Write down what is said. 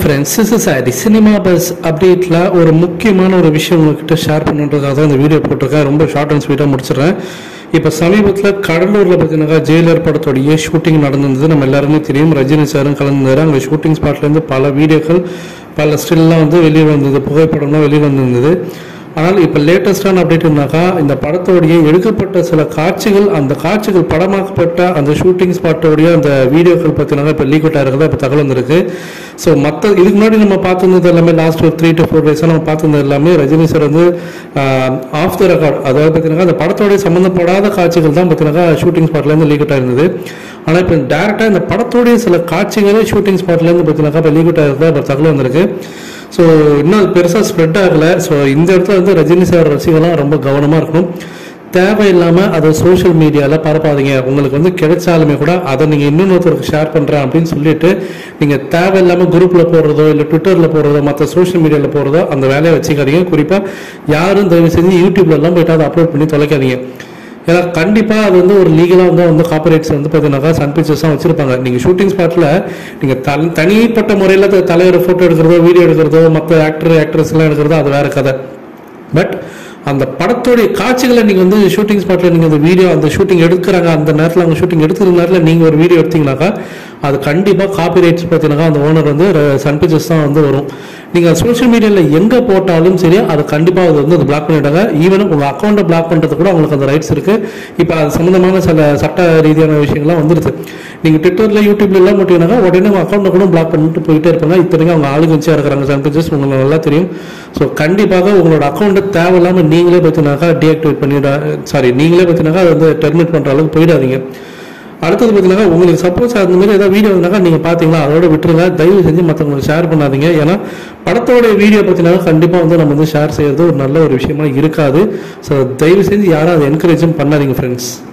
friends is sorry cinema buzz அப்டேட்டில் ஒரு முக்கியமான ஒரு விஷயம் உங்ககிட்ட ஷேர் பண்ணுறதுக்காக தான் இந்த வீடியோ போட்டிருக்கேன் ரொம்ப ஷார்ட் அண்ட் ஸ்வீட்டாக முடிச்சிடுறேன் இப்போ சமீபத்தில் கடலூரில் பார்த்தீங்கன்னா ஜெயிலர் படத்தோடைய ஷூட்டிங் நடந்திருந்தது நம்ம எல்லாருமே தெரியும் ரஜினி சாரும் கலந்துருந்தாரு அங்கே ஷூட்டிங் ஸ்பாட்லேருந்து பல வீடியோக்கள் பல ஸ்டில்லாம் வந்து வெளியே வந்தது புகைப்படம்லாம் வெளியே வந்திருந்தது ஆனால் இப்போ லேட்டஸ்டான அப்டேட் என்னக்கா இந்த படத்தோடைய எடுக்கப்பட்ட சில காட்சிகள் அந்த காட்சிகள் படமாக்கப்பட்ட அந்த ஷூட்டிங் ஸ்பாட்டோடைய அந்த வீடியோக்கள் பார்த்தீங்கன்னா இப்போ லீக் அவுட் ஆகிறதா இப்போ தகவல் வந்திருக்கு ஸோ மற்ற இதுக்கு முன்னாடி நம்ம பார்த்துருந்தது எல்லாமே லாஸ்ட் ஒரு த்ரீ டு ஃபோர் டேஸாக நம்ம பார்த்துருந்தது எல்லாமே ரஜினி சார் வந்து ஆஃப் த ரெக்கார்ட் அதாவது பார்த்தீங்கன்னா அந்த படத்தோடைய சம்மந்தப்படாத காட்சிகள் தான் பார்த்தீங்கன்னா ஷூட்டிங் ஸ்பாட்லேருந்து லீக் அவுட் ஆயிருந்தது ஆனால் இப்போ டேரெக்டாக இந்த படத்தோடைய சில காட்சிகளே ஷூட்டிங் ஸ்பாட்லேருந்து பார்த்தீங்கன்னாக்கா இப்போ லீக் அவுட் ஆகிறதா இப்போ தகவல் வந்திருக்கு ஸோ இன்னும் அது பெருசாக ஸ்ப்ரெட் ஆகலை ஸோ இந்த இடத்துல வந்து ரஜினி சார் ரசிகர்லாம் ரொம்ப கவனமாக இருக்கணும் தேவையில்லாமல் அதை சோஷியல் மீடியாவில் பரப்பாதீங்க உங்களுக்கு வந்து கிடைச்சாலுமே கூட அதை நீங்கள் இன்னொருத்தருக்கு ஷேர் பண்ணுறேன் அப்படின்னு சொல்லிட்டு நீங்கள் தேவையில்லாமல் குரூப்பில் போடுறதோ இல்லை ட்விட்டரில் போடுறதோ மற்ற சோஷியல் மீடியாவில் போடுறதோ அந்த வேலையை வச்சுக்காதீங்க குறிப்பாக யாரும் தயவு செஞ்சு யூடியூப்லலாம் போயிட்டு அதை அப்லோட் பண்ணி தொலைக்காதீங்க ஏன்னா கண்டிப்பாக அது வந்து ஒரு லீகலாக வந்து வந்து காப்பரேட்ஸ் வந்து பார்த்தீங்கன்னாக்கா சன் பிக்சர்ஸ் தான் வச்சிருப்பாங்க நீங்கள் ஷூட்டிங் ஸ்பாட்டில் நீங்கள் தனி தனிப்பட்ட முறையில் தலைவர் ஃபோட்டோ எடுக்கிறதோ வீடியோ எடுக்கிறதோ மற்ற ஆக்டர் ஆக்ட்ரஸ் எல்லாம் எடுக்கிறதோ அது வேற கதை பட் அந்த படத்தோடைய காட்சிகளை நீங்கள் வந்து ஷூட்டிங் ஸ்பாட்டில் நீங்கள் அந்த வீடியோ அந்த ஷூட்டிங் எடுக்கிறாங்க அந்த நேரத்தில் அவங்க ஷூட்டிங் எடுக்கிற நேரத்தில் நீங்கள் ஒரு வீடியோ எடுத்தீங்கன்னாக்கா அது கண்டிப்பாக காப்பிரைட்ஸ் பார்த்தீங்கன்னா அந்த ஓனர் வந்து சன் பிக்சர்ஸ் தான் வந்து வரும் நீங்கள் சோஷியல் மீடியாவில் எங்கே போட்டாலும் சரி அது கண்டிப்பாக அது வந்து அது பிளாக் பண்ணிட்டாங்க ஈவன் உங்கள் அக்கௌண்ட்டை பிளாக் பண்ணுறது கூட உங்களுக்கு அந்த ரைட்ஸ் இருக்குது இப்போ அது சம்மந்தமான சில சட்ட ரீதியான விஷயங்கள்லாம் வந்துருது நீங்கள் ட்விட்டரில் யூடியூப்ல எல்லாம் போட்டீங்கன்னா உடனே உங்கள் அக்கௌண்ட்டை கூட பிளாக் பண்ணிட்டு போயிட்டே இருப்பாங்க இத்தனைக்கும் அவங்க ஆளுங்க வச்சா இருக்கிறாங்க சன் பிக்சர்ஸ் உங்களுக்கு நல்லா தெரியும் ஸோ கண்டிப்பாக உங்களோட அக்கௌண்ட்டை தேவையில்லாமல் நீங்களே பார்த்தினாக்கா டீஆக்டிவேட் பண்ணிடா சாரி நீங்களே பார்த்தினாக்கா அதை வந்து டெர்மினேட் பண்ணுற அளவுக்கு போயிடாதீங்க அடுத்தது பார்த்தீங்கன்னா உங்களுக்கு சப்போஸ் அந்த மாதிரி ஏதாவது வீடியோ இருந்தாக்கா நீங்கள் பார்த்தீங்களா அதோட விட்டுருங்க தயவு செஞ்சு மற்றவங்களுக்கு ஷேர் பண்ணாதீங்க ஏன்னா படத்தோட வீடியோ பார்த்தீங்கன்னா கண்டிப்பாக வந்து நம்ம வந்து ஷேர் செய்யறது ஒரு நல்ல ஒரு விஷயமா இருக்காது ஸோ தயவு செஞ்சு யாரும் அதை என்கரேஜும் பண்ணாதீங்க ஃப்ரெண்ட்ஸ்